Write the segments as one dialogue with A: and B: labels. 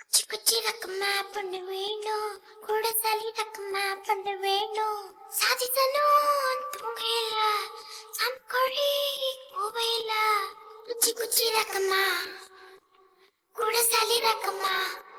A: குச்சி குச்சி ரக்கமா பண்ண வேணும் கூட சளி ரக்கமா பண்ண வேணும் சாதித்தனும் தூங்கையில சம்கொழி பூவையில குச்சி குச்சி ரக்கமா கூட சளி ரக்கமா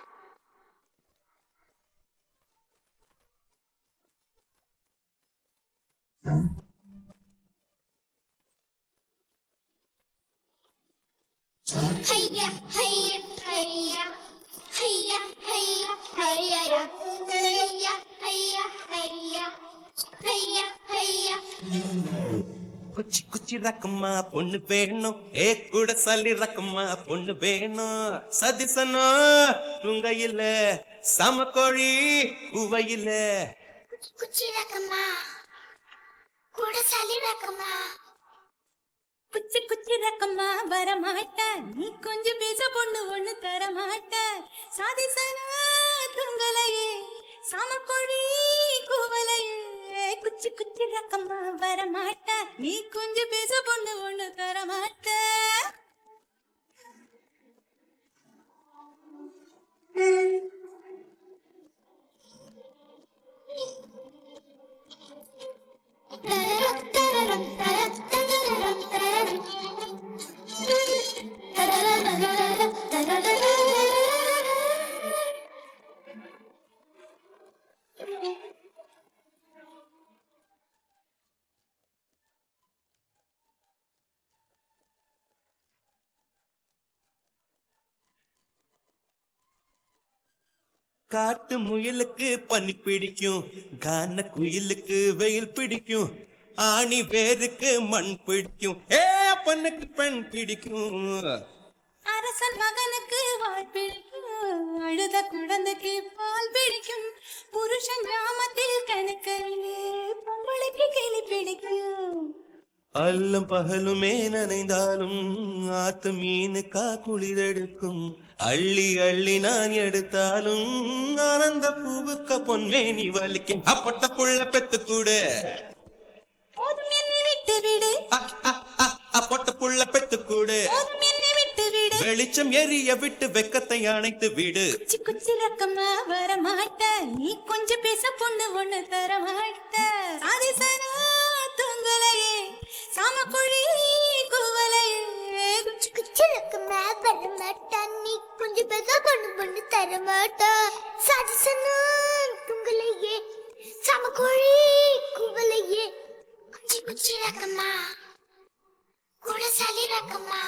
A: ஹையா ஹையா ஹையா ஹையா ஹையா ஹையா ஹையா ஹையா ஹையா ஹையா ஹையா
B: குச்சி குச்சி ரக்கம்மா பொண்ணு வேணும் ஏ கூட சல்லி ரக்கம்மா பொண்ணு வேணும் சதிசனோ துங்கையில சமக்கோழி உவையில
A: குச்சி குச்சி ரக்கமா கூட சளி ரக்கமா
C: குச்சி குச்சி ரக்கம்மா வரமாட்ட நீ கொஞ்சம் பேச பொண்ணு ஒண்ணு தர மாட்ட சாதிசனா துங்கலையே சாமக்கொழி கூவலையே குச்சி குச்சி ரக்கம்மா வரமாட்ட நீ கொஞ்சம் பேச பொண்ணு ஒண்ணு தர மாட்ட
B: காட்டு முயலுக்கு பனி பிடிக்கும் கான குயிலுக்கு வெயில் பிடிக்கும் ஆணி வேருக்கு மண் பிடிக்கும் ஏ பொண்ணுக்கு பெண் பிடிக்கும்
C: அரசன் மகனுக்கு வாழ் பிடிக்கும் அழுத குழந்தைக்கு பால் பிடிக்கும் புருஷன் கிராமத்தில் கணக்கிலே பொம்பளைக்கு கிளி பிடிக்கும்
B: அல்லும் பகலுமே நனைந்தாலும் ஆத்து மீனுக்கா குளிரெடுக்கும் அள்ளி அள்ளி நான் எடுத்தாலும் ஆனந்த பூவுக்க பொன்மேனி வலிக்கும் அப்பட்ட புள்ள பெத்து கூட
C: போதும் என்னை விட்டு விடு
B: அப்பட்ட புள்ள பெத்து கூட
C: போதும் என்னை விட்டு விடு
B: வெளிச்சம் எரிய விட்டு வெக்கத்தை அணைத்து விடு
C: குச்சி குச்சி ரக்கமா வர மாட்ட நீ கொஞ்சம் பேச பொண்ணு ஒண்ணு தர மாட்ட சாதிசனா தூங்கலையே சாமக்குழி கூவலையே குச்சி
A: குச்சி ரக்கமா பண்ண மாட்டான் நீ கொஞ்சம் பேச கொண்டு பண்ணி தர மாட்டா சாதிசனா துங்கலையே சமக்கோழி குவலையே குச்சி குச்சி ரக்கமா கூட சளி ரக்கமா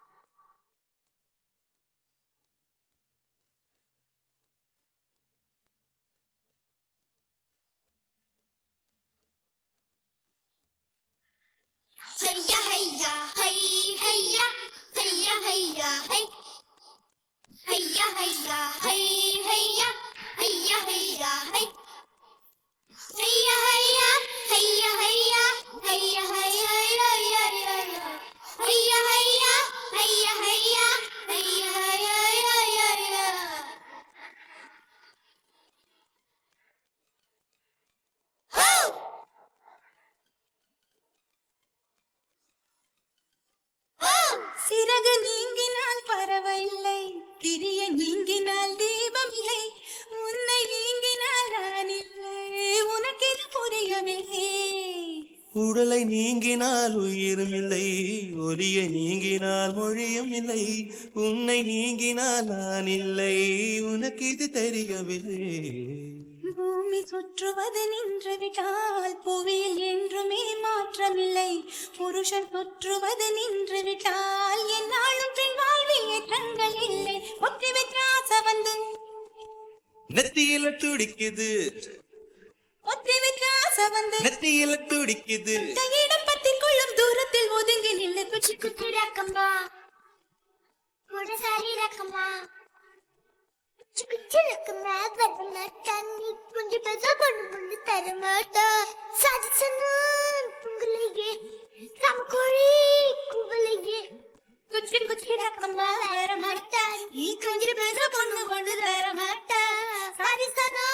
A: ஹையா ஹையா ஹை ஹையா ஹையா ஹையா ஹை ஹையா ஹையா ஹை ஹையா ஹையா ஹையா ஹை ஹையா ஹையா ஹையா ஹையா ஹையா ஹையா ஹையா ஹையா ஹையா ஹையா ஹையா ஹையா ஹையா ஹோ
C: சிறகு நீங்கினால் பரவாயில்லை கிரிய நீங்கினால் தீபம் இல்லை உன்னை நீங்கினால் நான் இல்லை உனக்கு இது புரியவில்லை
B: உடலை நீங்கினால் உயிரும் இல்லை ஒலியை நீங்கினால் மொழியும் இல்லை உன்னை நீங்கினால் நான் இல்லை உனக்கு இது தெரியவில்லை
C: பூமி சுற்றுவது நின்று விட்டால் புவியில் என்றுமே மாற்றமில்லை புருஷன் சுற்றுவது நின்று விட்டால் என்னாலும் பெண் வாழ்வில் ஏற்றங்கள் இல்லை ஒற்றி வைத்த ஆசை வந்து
B: நெத்தியில துடிக்குது
C: ஒற்றி வைத்த ஆசை வந்து
B: நெத்தியில துடிக்குது
C: இடம் பத்தி கொள்ளும் தூரத்தில் ஒதுங்கி நில்லு குச்சி
A: குச்சி ரக்கமா கூட சளி ரக்கமா குச்சி குச்சி ரக்கமா பண்ண மாட்டான் நீ கொஞ்சம் பேச கொண்டு பண்ணி தர மாட்டா சாதிசனா துங்கலையே சமக்கோழி குவலையே
C: குச்சி குச்சி ரக்கமா வர மாட்டான் நீ கொஞ்சம் பேச பொண்ணு கொண்டு தர மாட்டா
A: சாதிசனா